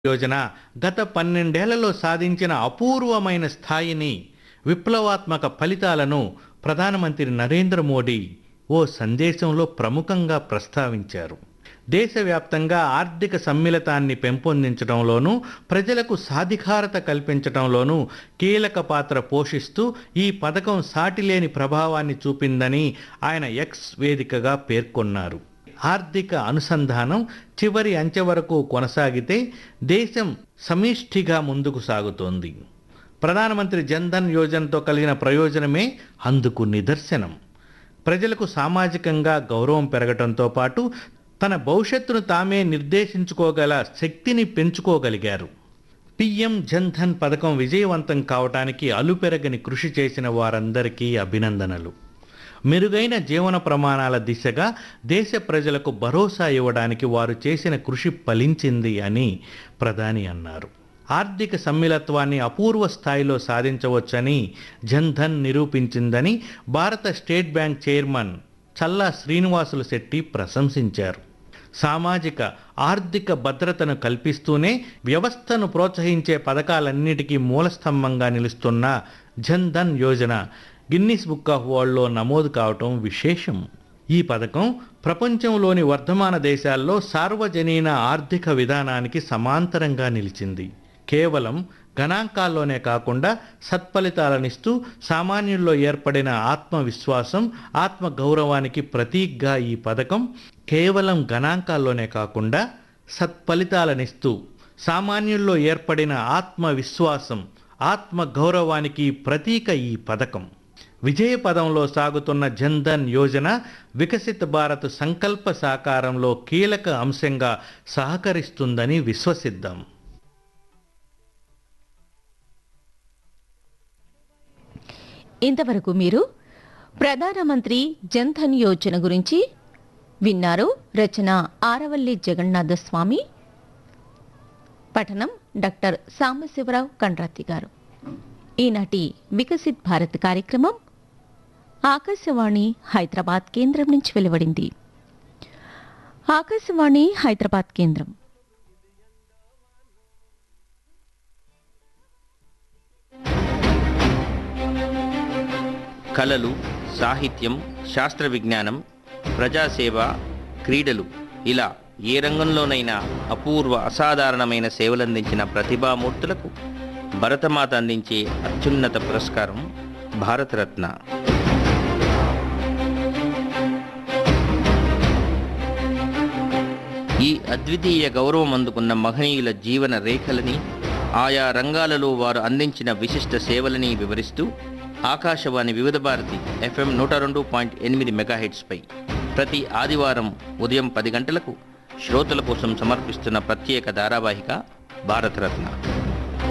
యోజన గత పన్నెండేళ్లలో సాధించిన అపూర్వమైన స్థాయిని విప్లవాత్మక ఫలితాలను ప్రధానమంత్రి నరేంద్ర మోడీ ఓ సందేశంలో ప్రముఖంగా ప్రస్తావించారు దేశవ్యాప్తంగా ఆర్థిక సమ్మిళతాన్ని పెంపొందించడంలోనూ ప్రజలకు సాధికారత కల్పించడంలోనూ కీలక పాత్ర పోషిస్తూ ఈ పథకం సాటిలేని ప్రభావాన్ని చూపిందని ఆయన ఎక్స్ వేదికగా పేర్కొన్నారు ఆర్థిక అనుసంధానం చివరి అంచె వరకు కొనసాగితే దేశం సమిష్టిగా ముందుకు సాగుతోంది ప్రధానమంత్రి జన్ధన్ యోజనతో కలిగిన ప్రయోజనమే అందుకు నిదర్శనం ప్రజలకు సామాజికంగా గౌరవం పెరగటంతో పాటు తన భవిష్యత్తును తామే నిర్దేశించుకోగల శక్తిని పెంచుకోగలిగారు పిఎం జన్ధన్ పథకం విజయవంతం కావటానికి అలుపెరగని కృషి చేసిన వారందరికీ అభినందనలు మెరుగైన జీవన ప్రమాణాల దిశగా దేశ ప్రజలకు భరోసా ఇవ్వడానికి వారు చేసిన కృషి ఫలించింది అని ప్రధాని అన్నారు ఆర్థిక సమ్మిళత్వాన్ని అపూర్వ స్థాయిలో సాధించవచ్చని జన్ధన్ నిరూపించిందని భారత State Bank chairman Challa Srinivasulu Setty ప్రశంసించారు సామాజిక ఆర్థిక భద్రతను కల్పిస్తూనే వ్యవస్థను ప్రోత్సహించే పథకాలన్నిటికీ మూలస్తంభంగా నిలుస్తున్న Jan Dhan Yojana Guinness book of వరల్డ్లో నమోదు కావటం విశేషం ఈ పథకం ప్రపంచంలోని వర్ధమాన దేశాల్లో సార్వజనీన ఆర్థిక విధానానికి సమాంతరంగా నిలిచింది కేవలం గణాంకాల్లోనే కాకుండా సత్ఫలితాలనిస్తూ సామాన్యుల్లో ఏర్పడిన ఆత్మవిశ్వాసం ఆత్మ గౌరవానికి ప్రతీకగా ఈ పథకం కేవలం గణాంకాల్లోనే కాకుండా సత్ఫలితాలనిస్తూ సామాన్యుల్లో ఏర్పడిన ఆత్మవిశ్వాసం ఆత్మ గౌరవానికి ప్రతీక ఈ పథకం విజయ పదంలో సాగుతున్న జన్ధన్ యోజన వికసిత భారత్ సంకల్ప సాకారంలో కీలక అంశంగా సహకరిస్తుందని విశ్వసిద్దాం ఇంతవరకు మీరు ప్రధానమంత్రి జన్ధన్ యోజన గురించి విన్నారు రచన ఆరవల్లి జగన్నాథ స్వామి పఠనం డాక్టర్ సాంబశివరావు కండ్రాతి గారు ఈనాటి వికసిత్ భారత్ కార్యక్రమం ఆకాశవాణి హైదరాబాద్ కేంద్రం నుంచి వెలువడింది ఆకాశవాణి హైదరాబాద్ కేంద్రం కళలు సాహిత్యం శాస్త్ర విజ్ఞానం ప్రజాసేవ క్రీడలు ఇలా ఏ రంగంలోనైనా అపూర్వ అసాధారణమైన సేవలందించిన ప్రతిభామూర్తులకు భరతమాత అందించే అత్యున్నత పురస్కారం భారతరత్న ఈ అద్వితీయ గౌరవం అందుకున్న మహనీయుల జీవన రేఖలని ఆయా రంగాలలో వారు అందించిన విశిష్ట సేవలని వివరిస్తూ ఆకాశవాణి వివిధ భారతి ఎఫ్ఎం నూట రెండు పాయింట్ ఎనిమిది మెగాహెట్స్పై ప్రతి ఆదివారం ఉదయం పది గంటలకు శ్రోతల కోసం సమర్పిస్తున్న ప్రత్యేక ధారావాహిక భారతరత్న